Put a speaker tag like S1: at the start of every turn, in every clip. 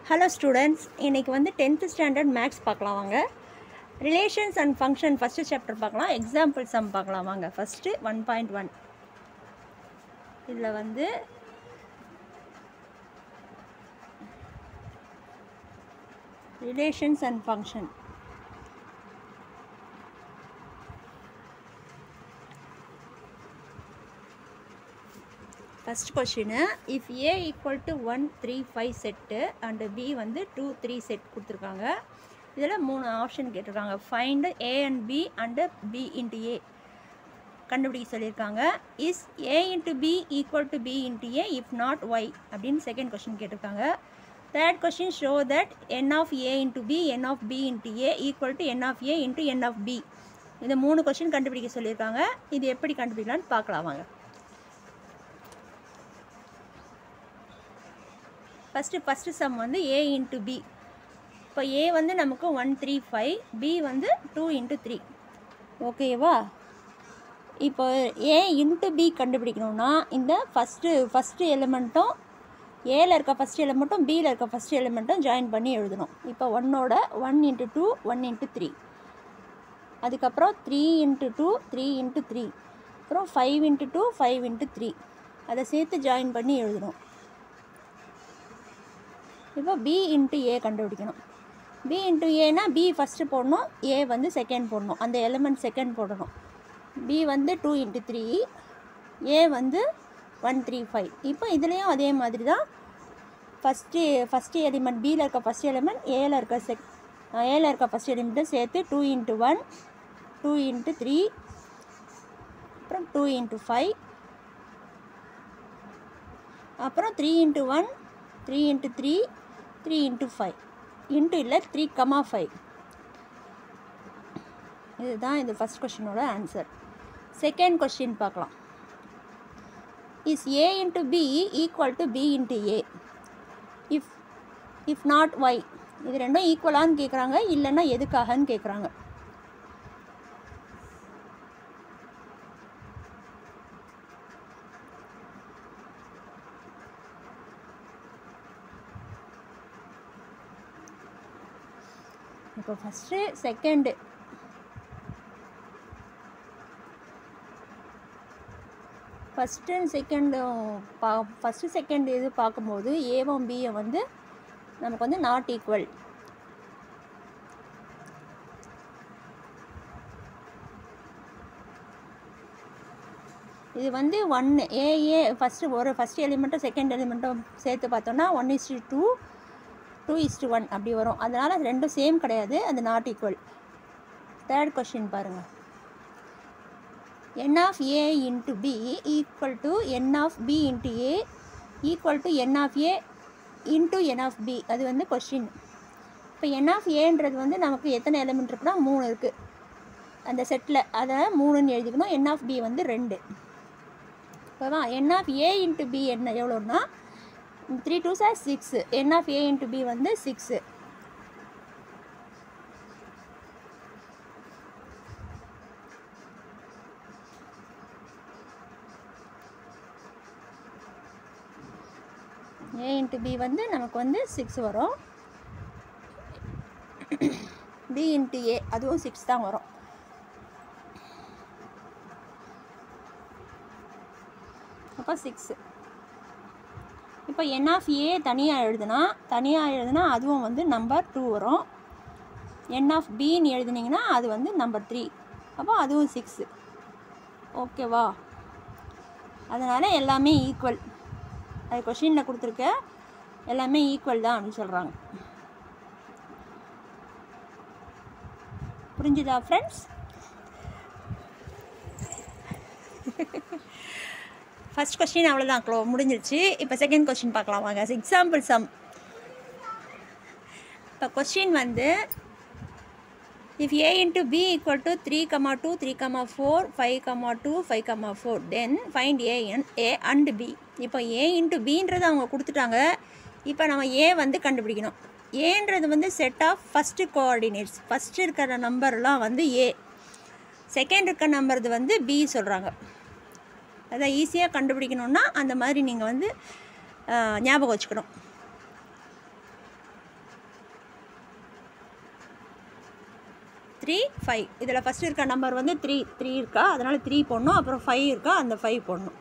S1: hello students இன்றைக்கி வந்து tenth standard maths பார்க்கலாம் வாங்க relations and function first chapter பார்க்கலாம் எக்ஸாம்பிள் சம் பார்க்கலாம் வாங்க ஃபஸ்ட்டு ஒன் பாயிண்ட் ஒன் இதில் வந்து relations and function first question if A equal to one three five set and B வந்து டூ த்ரீ செட் கொடுத்துருக்காங்க இதில் மூணு ஆப்ஷன் கேட்டிருக்காங்க find A and B and B into A கண்டுபிடிக்க சொல்லியிருக்காங்க is A into B equal to B into A if not why அப்படின்னு second question கேட்டிருக்காங்க third question show that n of A into B n of B into A equal to n of A into n of B இந்த மூணு question கண்டுபிடிக்க சொல்லியிருக்காங்க இது எப்படி கண்டுபிடிக்கலான்னு பார்க்கலாம் வாங்க ஃபஸ்ட்டு ஃபஸ்ட்டு சம் வந்து ஏ இன்ட்டு பி இப்போ ஏ வந்து நமக்கு ஒன் த்ரீ ஃபைவ் பி வந்து டூ இன்ட்டு த்ரீ ஓகேவா இப்போ ஏ இன்ட்டு பி கண்டுபிடிக்கணும்னா இந்த ஃபஸ்ட்டு ஃபஸ்ட்டு எலிமெண்ட்டும் ஏல இருக்க ஃபஸ்ட் எலிமெண்ட்டும் பியில் இருக்க ஃபஸ்ட் எலிமெண்ட்டும் ஜாயின் பண்ணி எழுதணும் இப்போ ஒன்னோட one into two one into three அதுக்கப்புறம் three into two three into three அப்புறம் five into two five into three அதை சேர்த்து ஜாயின் பண்ணி எழுதணும் இப்போ பி இன்ட்டு ஏ கண்டுபிடிக்கணும் பி இன்ட்டு ஏனா பி ஃபஸ்ட்டு போடணும் ஏ வந்து செகண்ட் போடணும் அந்த எலிமெண்ட் செகண்ட் போடணும் பி வந்து டூ இன்ட்டு த்ரீ ஏ வந்து ஒன் த்ரீ ஃபைவ் இப்போ இதுலேயும் அதே மாதிரி தான் ஃபஸ்ட்டு ஃபஸ்ட்டு எலிமெண்ட் பியில் இருக்க ஃபஸ்ட் எலிமெண்ட் ஏல இருக்க செக் ஏல இருக்க ஃபஸ்ட் எலிமெண்ட்டும் சேர்த்து two into one two into three அப்புறம் டூ இன்ட்டு ஃபைவ் அப்புறம் three into one three into three three into five into இல்லை த்ரீ கமா ஃபைவ் இதுதான் இது ஃபஸ்ட் கொஷினோட ஆன்சர் செகண்ட் கொஷின் பார்க்கலாம் is A into B equal to B into A if if not why இது ரெண்டும் ஈக்குவலான்னு கேட்குறாங்க இல்லைன்னா எதுக்காகன்னு கேட்குறாங்க இப்போ ஃபஸ்ட்டு செகண்டு ஃபஸ்ட்டு அண்ட் செகண்டும் பா ஃபஸ்ட்டு செகண்ட் இது பார்க்கும்போது ஏவும் பியை வந்து நமக்கு வந்து நாட் ஈக்குவல் இது வந்து ஒன்று ஏஏ ஃபஸ்ட்டு ஒரு ஃபஸ்ட் எலிமெண்ட்டும் செகண்ட் எலிமெண்ட்டும் சேர்த்து பார்த்தோன்னா one is to two two is to one அப்படி வரும் அதனால் ரெண்டும் சேம் கிடையாது அது நாட் ஈக்குவல் தேர்ட் கொஷின் பாருங்கள் n of a into b equal to n of b into a equal to n of a into n of b அது வந்து question இப்போ n of aன்றது வந்து நமக்கு எத்தனை எலிமெண்ட் இருக்குன்னா மூணு இருக்குது அந்த செட்டில் அதை மூணுன்னு எழுதிக்கணும் n of b வந்து ரெண்டு ஓகேவா n of a into b என்ன எவ்வளோன்னா three two sir six n of a into b வந்து சிக்ஸு ஏ இன்ட்டு பி வந்து நமக்கு வந்து சிக்ஸ் வரும் பி இன்ட்டு ஏ அதுவும் சிக்ஸ் தான் வரும் அப்போ சிக்ஸு இப்போ என் ஆஃப் ஏ தனியாக எழுதுனா தனியாக எழுதுனா அதுவும் வந்து நம்பர் டூ வரும் என் ஆஃப் பின்னு எழுதுனீங்கன்னா அது வந்து நம்பர் த்ரீ அப்போ அதுவும் சிக்ஸு ஓகேவா அதனால் எல்லாமே ஈக்குவல் அது கொஷினில் கொடுத்துருக்க எல்லாமே ஈக்குவல் தான் அப்படின்னு சொல்கிறாங்க புரிஞ்சுதா ஃப்ரெண்ட்ஸ் ஃபஸ்ட் கொஸ்டின் அவ்வளோதான் க்ளோ முடிஞ்சிருச்சு இப்போ செகண்ட் கொஸ்டின் பார்க்கலாம் வாங்க எக்ஸாம்பிள் சம் இப்போ கொஸ்டின் வந்து if A into B equal to three comma two three comma four five comma two five comma four then find A and A and B இப்போ A into பின்றது அவங்க கொடுத்துட்டாங்க இப்போ நம்ம ஏ வந்து கண்டுபிடிக்கணும் ஏன்றது வந்து set of first coordinates first இருக்கிற நம்பர்லாம் வந்து ஏ செகண்ட் இருக்க நம்பர்து வந்து பி சொல்கிறாங்க அதை ஈஸியாக கண்டுபிடிக்கணுன்னா அந்த மாதிரி நீங்கள் வந்து ஆஹ், ஞாபகம் வச்சுக்கணும் த்ரீ ஃபைவ் இதில் ஃபஸ்ட்டு இருக்க நம்பர் வந்து த்ரீ த்ரீ இருக்கா அதனால் த்ரீ போடணும் அப்புறம் ஃபைவ் இருக்கா அந்த ஃபைவ் போடணும்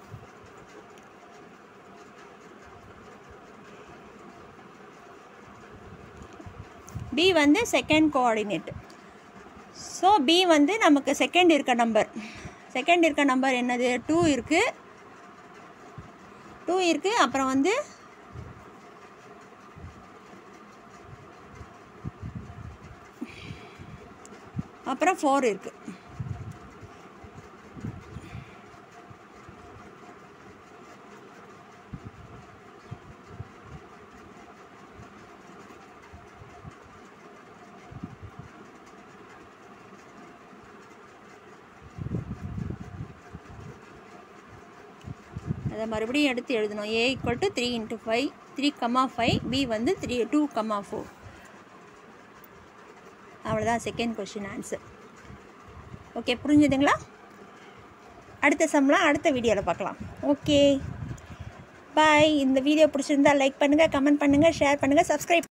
S1: பி வந்து செகண்ட் கோஆர்டினேட் ஸோ பி வந்து நமக்கு செகண்ட் இருக்க நம்பர் செகண்ட் இருக்க நம்பர் என்னது டூ இருக்குது டூ இருக்குது அப்புறம் வந்து அப்புறம் ஃபோர் இருக்குது அதை மறுபடியும் எடுத்து எழுதணும் A equal to three into five three comma five B வந்து த்ரீ டூ கமா ஃபோர் அவ்வளோதான் செகண்ட் கொஷின் ஆன்சர் ஓகே புரிஞ்சுதுங்களா அடுத்த சம்லாம் அடுத்த வீடியோவில் பார்க்கலாம் ஓகே பாய் இந்த வீடியோ பிடிச்சிருந்தா லைக் பண்ணுங்கள் கமெண்ட் பண்ணுங்கள் ஷேர் பண்ணுங்கள் சப்ஸ்கிரைப்